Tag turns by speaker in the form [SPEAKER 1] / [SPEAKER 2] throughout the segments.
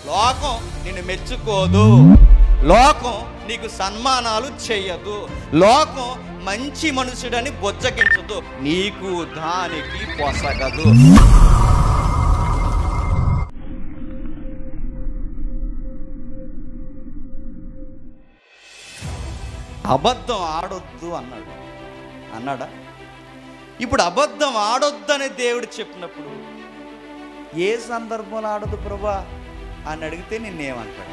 [SPEAKER 1] లోకం నిన్ను మెచ్చుకోదు లోకం నీకు సన్మానాలు చేయదు లోకం మంచి మనుషుడని బొజ్జగించదు నీకు దానికి పొసగదు అబద్ధం ఆడొద్దు అన్నాడు అన్నాడా ఇప్పుడు అబద్ధం ఆడొద్దని దేవుడు చెప్పినప్పుడు ఏ సందర్భంలో ఆడొద్దు ప్రభా అని అడిగితే నిన్నేమంటాడు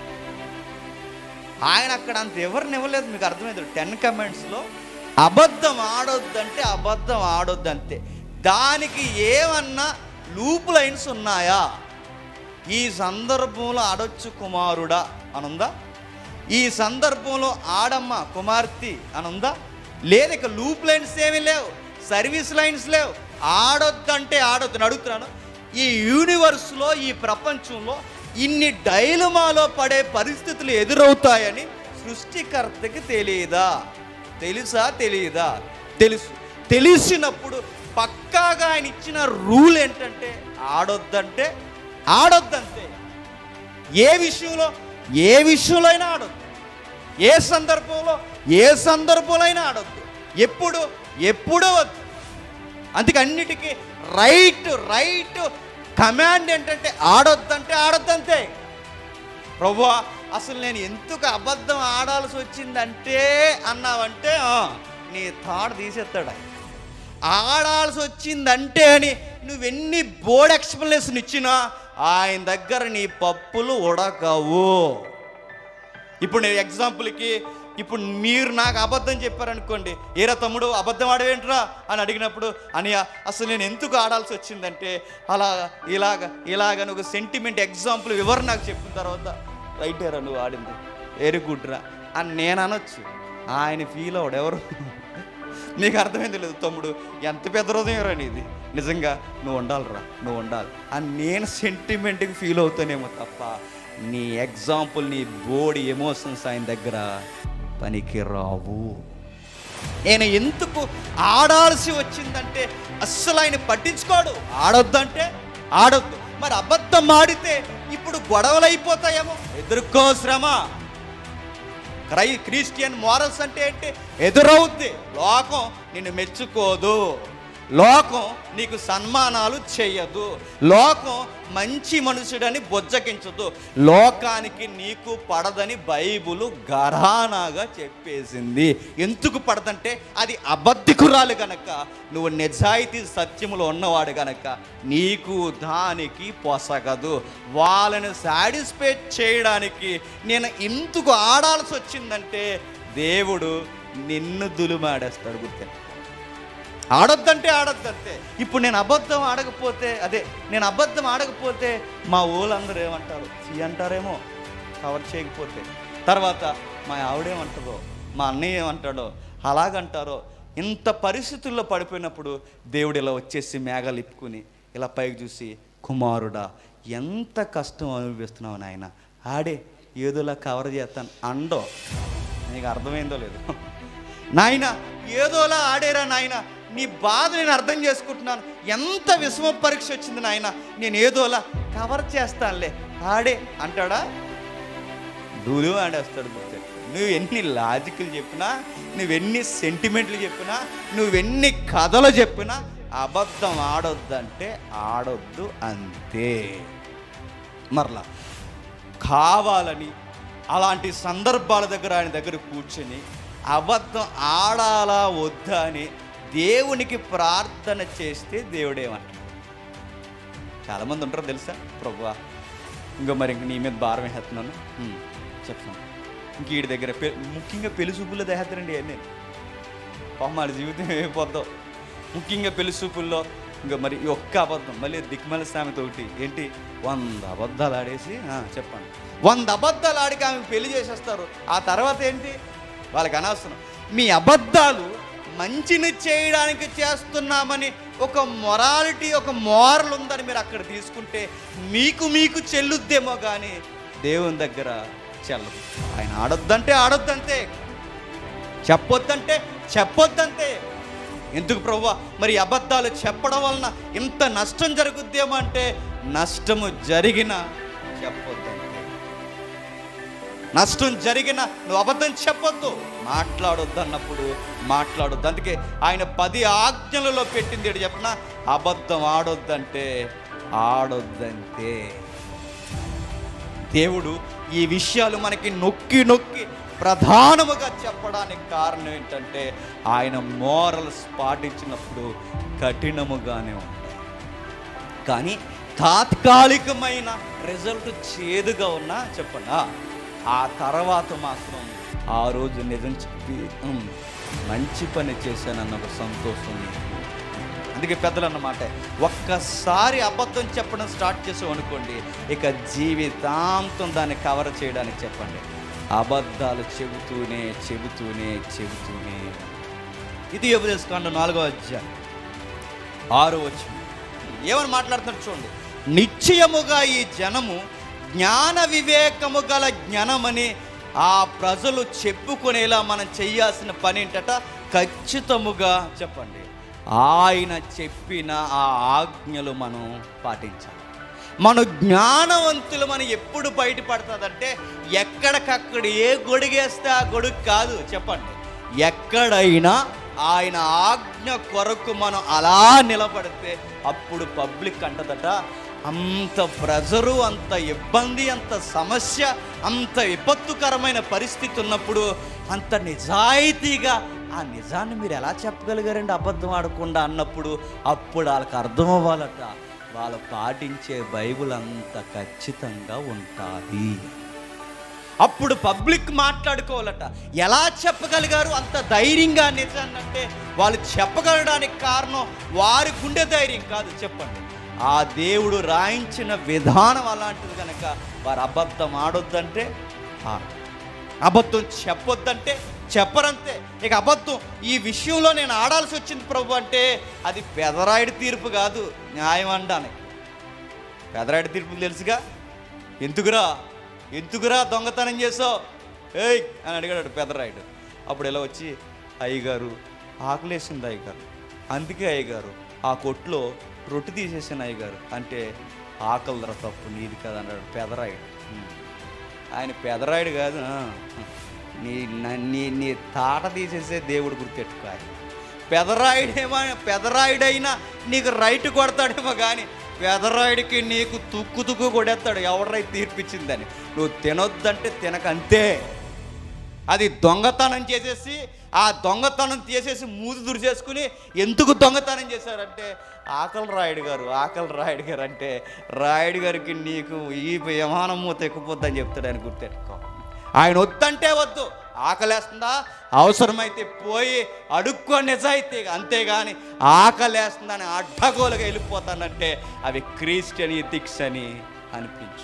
[SPEAKER 1] ఆయన అక్కడ అంత ఎవరిని ఇవ్వలేదు మీకు అర్థమైంది టెన్ కమెంట్స్లో అబద్ధం ఆడొద్దంటే అబద్ధం ఆడొద్దు అంతే దానికి ఏమన్నా లూప్ లైన్స్ ఉన్నాయా ఈ సందర్భంలో ఆడొచ్చు కుమారుడా అనుందా ఈ సందర్భంలో ఆడమ్మ కుమార్తె అనుందా లేదు ఇక లూప్ లైన్స్ ఏమీ లేవు సర్వీస్ లైన్స్ లేవు ఆడొద్దంటే ఆడొద్దు అని అడుగుతున్నాను ఈ యూనివర్స్లో ఈ ప్రపంచంలో ఇన్ని డైలమాలో పడే పరిస్థితులు ఎదురవుతాయని సృష్టికర్తకి తెలియదా తెలుసా తెలియదా తెలుసు తెలిసినప్పుడు పక్కాగా ఆయన ఇచ్చిన రూల్ ఏంటంటే ఆడొద్దంటే ఆడొద్దంతే ఏ విషయంలో ఏ విషయంలో అయినా ఆడొద్దు ఏ సందర్భంలో ఏ సందర్భంలో అయినా ఆడొద్దు ఎప్పుడు ఎప్పుడూ వద్దు అందుకే అన్నిటికీ రైట్ రైట్ కమాండ్ ఏంటంటే ఆడొద్దంటే ఆడొద్దంతే ప్రభువా అసలు నేను ఎందుకు అబద్ధం ఆడాల్సి వచ్చిందంటే అన్నావంటే ఆ, నీ థాట్ తీసేస్తాడు ఆయన ఆడాల్సి వచ్చిందంటే అని నువ్వెన్ని బోర్డ్ ఎక్స్ప్లెనేషన్ ఇచ్చినా ఆయన దగ్గర నీ పప్పులు ఉడకవు ఇప్పుడు నేను ఎగ్జాంపుల్కి ఇప్పుడు మీరు నాకు అబద్ధం చెప్పారనుకోండి ఏరా తమ్ముడు అబద్ధం ఆడవేంట్రా అని అడిగినప్పుడు అనియా అసలు నేను ఎందుకు ఆడాల్సి వచ్చిందంటే అలా ఇలాగ ఇలాగ అని ఒక సెంటిమెంట్ ఎగ్జాంపుల్ వివరణ నాకు చెప్పిన తర్వాత రైట్ ఏరా నువ్వు ఆడింది వెరీ గుడ్ రా అని నేను అనొచ్చు ఆయన ఫీల్ అవడు ఎవరు నీకు అర్థమైంది లేదు తమ్ముడు ఎంత పెద్ద హృదయం రా నీది నిజంగా నువ్వు ఉండాలిరా నువ్వు ఉండాలి అని నేను సెంటిమెంట్కి ఫీల్ అవుతానేమో తప్ప నీ ఎగ్జాంపుల్ నీ బోడి ఎమోషన్స్ ఆయన దగ్గర పనికి రావు నేను ఎందుకు ఆడాల్సి వచ్చిందంటే అస్సలు ఆయన పట్టించుకోడు ఆడొద్దంటే ఆడొద్దు మరి అబద్ధం ఆడితే ఇప్పుడు గొడవలు అయిపోతాయేమో ఎదుర్కో శ్రమ క్రై క్రిస్టియన్ మోరల్స్ అంటే ఏంటి ఎదురవుద్ది లోకం నిన్ను మెచ్చుకోదు లోకం నీకు సన్మానాలు చేయదు లోకం మంచి మనుషుడని బొజ్జకించదు లోకానికి నీకు పడదని బైబుల్ గరానాగా చెప్పేసింది ఎందుకు పడదంటే అది అబద్ధికురాలు గనక నువ్వు నిజాయితీ సత్యములో ఉన్నవాడు గనక నీకు దానికి పొసగదు వాళ్ళని సాటిస్ఫై చేయడానికి నేను ఎందుకు ఆడాల్సి వచ్చిందంటే దేవుడు నిన్ను దులుమాడేస్తాడు గుర్తె ఆడొద్దంటే ఆడొద్దంతే ఇప్పుడు నేను అబద్ధం ఆడకపోతే అదే నేను అబద్ధం ఆడకపోతే మా ఊళ్ళందరూ ఏమంటారు చీ అంటారేమో కవర్ చేయకపోతే తర్వాత మా ఆవిడేమంటారో మా అన్నయ్య ఏమంటాడో అలాగంటారో ఇంత పరిస్థితుల్లో పడిపోయినప్పుడు దేవుడు ఇలా వచ్చేసి మేఘాలు ఇప్పుకుని ఇలా పైకి చూసి కుమారుడా ఎంత కష్టం అనుభవిస్తున్నావు నాయన ఆడే ఏదోలా కవర్ చేస్తాను అండో నీకు అర్థమైందో లేదు నాయన ఏదోలా ఆడేరా నాయన నీ బాధ నేను అర్థం చేసుకుంటున్నాను ఎంత విషమ పరీక్ష వచ్చింది నాయన నేను ఏదోలా కవర్ చేస్తానులే ఆడే అంటాడా డూలు ఆడేస్తాడు గుర్తు నువ్వు ఎన్ని లాజికల్ చెప్పినా నువ్వెన్ని సెంటిమెంట్లు చెప్పినా నువ్వెన్ని కథలు చెప్పినా అబద్ధం ఆడొద్దంటే ఆడొద్దు అంతే మరలా కావాలని అలాంటి సందర్భాల దగ్గర ఆయన దగ్గర కూర్చొని అబద్ధం ఆడాలా వద్దా అని దేవునికి ప్రార్థన చేస్తే దేవుడేమంటాడు చాలామంది ఉంటారు తెలుసా ప్రభువా ఇంకా మరి ఇంక నీ మీద భారం వేస్తున్నాను చెప్తాను ఇంక వీడి దగ్గర పె ముఖ్యంగా పెళ్లి చూపుల్లో దేహేస్తారండి అన్నీ పామాల జీవితం అయిపోద్దాం ముఖ్యంగా పెళ్లి చూపుల్లో ఇంకా మరి ఈ ఒక్క అబద్ధం మళ్ళీ దిక్మల సామెత ఒకటి ఏంటి వంద అబద్ధాలు ఆడేసి ఆ, చెప్పండి వంద అబద్ధాలు ఆడికి ఆమె పెళ్లి చేసేస్తారు ఆ తర్వాత ఏంటి వాళ్ళకి అనవసరం మీ అబద్ధాలు మంచిని చేయడానికి చేస్తున్నామని ఒక మొరాలిటీ ఒక మోరల్ ఉందని మీరు అక్కడ తీసుకుంటే మీకు మీకు చెల్లుద్దేమో కానీ దేవుని దగ్గర చెల్లదు ఆయన ఆడొద్దంటే ఆడొద్దంతే చెప్పొద్దంటే చెప్పొద్దంతే ఎందుకు ప్రభు మరి ఈ అబద్ధాలు చెప్పడం వలన ఇంత నష్టం జరుగుద్దేమో అంటే నష్టము జరిగిన చెప్పొద్దంటే నష్టం జరిగిన నువ్వు అబద్ధం చెప్పొద్దు మాట్లాడొద్దు అన్నప్పుడు మాట్లాడొద్దు అందుకే ఆయన పది ఆజ్ఞలలో పెట్టింది ఏంటి చెప్పిన అబద్ధం ఆడొద్దంటే ఆడొద్దంతే దేవుడు ఈ విషయాలు మనకి నొక్కి నొక్కి ప్రధానముగా చెప్పడానికి కారణం ఏంటంటే ఆయన మోరల్స్ పాటించినప్పుడు కఠినముగానే ఉంటాయి కానీ తాత్కాలికమైన రిజల్ట్ చేదుగా ఉన్నా చెప్పనా ఆ తర్వాత మాత్రం ఆ రోజు నిజం చెప్పి "ఉమ్, మంచి పని చేశానన్న ఒక సంతోషం నీకు అందుకే పెద్దలు అన్నమాట ఒక్కసారి అబద్ధం చెప్పడం స్టార్ట్ చేసాం అనుకోండి ఇక జీవితాంతం దాన్ని కవర్ చేయడానికి చెప్పండి అబద్ధాలు చెబుతూనే చెబుతూనే చెబుతూనే ఇది ఉపదేశకాండ నాలుగో అధ్యాయం ఆరో వచ్చింది ఏమని మాట్లాడుతున్నారు చూడండి నిశ్చయముగా ఈ జనము జ్ఞాన వివేకము గల జ్ఞానమని ఆ ప్రజలు చెప్పుకునేలా మనం చేయాల్సిన పని ఏంటట ఖచ్చితముగా చెప్పండి ఆయన చెప్పిన ఆ ఆజ్ఞలు మనం పాటించాలి మన జ్ఞానవంతులు మనం ఎప్పుడు బయటపడుతుందంటే ఎక్కడికక్కడ ఏ గొడుగేస్తే ఆ గొడుగు కాదు చెప్పండి ఎక్కడైనా ఆయన ఆజ్ఞ కొరకు మనం అలా నిలబడితే అప్పుడు పబ్లిక్ అంటదట అంత ప్రెజరు అంత ఇబ్బంది అంత సమస్య అంత విపత్తుకరమైన పరిస్థితి ఉన్నప్పుడు అంత నిజాయితీగా ఆ నిజాన్ని మీరు ఎలా చెప్పగలిగారండి అబద్ధం ఆడకుండా అన్నప్పుడు అప్పుడు వాళ్ళకి అర్థం అవ్వాలట వాళ్ళు పాటించే బైబిల్ అంత ఖచ్చితంగా ఉంటుంది అప్పుడు పబ్లిక్ మాట్లాడుకోవాలట ఎలా చెప్పగలిగారు అంత ధైర్యంగా నిజాన్నంటే వాళ్ళు చెప్పగలడానికి కారణం వారి గుండె ధైర్యం కాదు చెప్పండి ఆ దేవుడు రాయించిన విధానం అలాంటిది కనుక వారు అబద్ధం ఆడొద్దంటే ఆడరు. అబద్ధం చెప్పొద్దంటే చెప్పరంతే ఇక అబద్ధం ఈ విషయంలో నేను ఆడాల్సి వచ్చింది ప్రభు అంటే అది పెదరాయుడి తీర్పు కాదు న్యాయం అనడానికి పెదరాయుడి తీర్పు తెలుసుగా ఎందుకురా ఎందుకురా దొంగతనం చేసావు ఏయ్ అని అడిగాడు పెదరాయుడు అప్పుడు ఇలా వచ్చి అయ్యగారు ఆకలేసింది అయ్యగారు అందుకే అయ్యగారు ఆ కొట్లో రొట్టె తీసేసిన అయ్యగారు అంటే ఆకలిదర తప్పు నీది కదా అన్నాడు పెదరాయుడు ఉమ్. ఆయన పెదరాయుడు కాదు ఆ. నీ న- నీ నీ తాట తీసేసే దేవుడు గుర్తెట్టుకో ఆయన పెదరాయుడేమో పెదరాయుడైనా నీకు రైట్ కొడతాడేమో కానీ పెదరాయుడికి నీకు తుక్కు తుక్కు కొడేస్తాడు ఎవడరై తీర్పిచ్చిందని నువ్వు తినొద్దంటే తినకంతే అది దొంగతనం చేసేసి ఆ దొంగతనం చేసేసి మూతి దురిచేసుకుని ఎందుకు దొంగతనం చేశారంటే ఆకలి రాయుడు గారు ఆకలి రాయుడు గారు అంటే రాయుడు గారికి నీకు ఈ విమానం మూత ఎక్కిపోద్దని చెప్తాడు ఆయన గుర్తెట్టుకో ఆయన వద్దంటే వద్దు ఆకలేస్తుందా అవసరమైతే పోయి అడుక్కో నిజాయితీగా అంతేగాని ఆకలేస్తుందని అడ్డగోలుగా వెళ్ళిపోతానంటే అవి క్రిస్టియన్ ఎథిక్స్ అని అనిపించు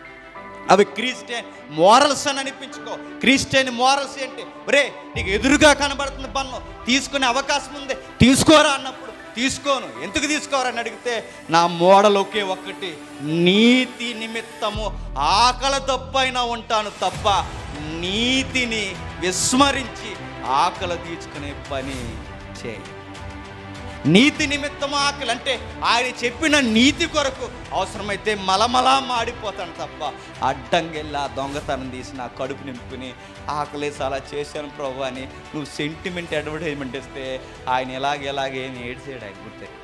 [SPEAKER 1] అవి క్రిస్టియన్ మోరల్స్ అని అనిపించుకో క్రిస్టియన్ మోరల్స్ ఏంటి ఒరే నీకు ఎదురుగా కనబడుతుంది పన్ను తీసుకునే అవకాశం ఉంది తీసుకోరా అన్నప్పుడు తీసుకోను ఎందుకు తీసుకోరని అడిగితే నా మోడల్ ఒకే ఒక్కటి నీతి నిమిత్తము ఆకలి తప్పైనా ఉంటాను తప్ప నీతిని విస్మరించి ఆకలి తీర్చుకునే పని చేయి నీతి నిమిత్తం ఆకలి అంటే ఆయన చెప్పిన నీతి కొరకు అవసరమైతే మలమలా మాడిపోతాను తప్ప అడ్డంగెళ్ళి ఆ దొంగతనం తీసి నా కడుపు నింపుని ఆకలేసి అలా చేశాను ప్రభు అని నువ్వు సెంటిమెంట్ అడ్వర్టైజ్మెంట్ ఇస్తే ఆయన ఎలాగ ఎలాగేమి ఏడ్చాడు ఆయన గుర్తే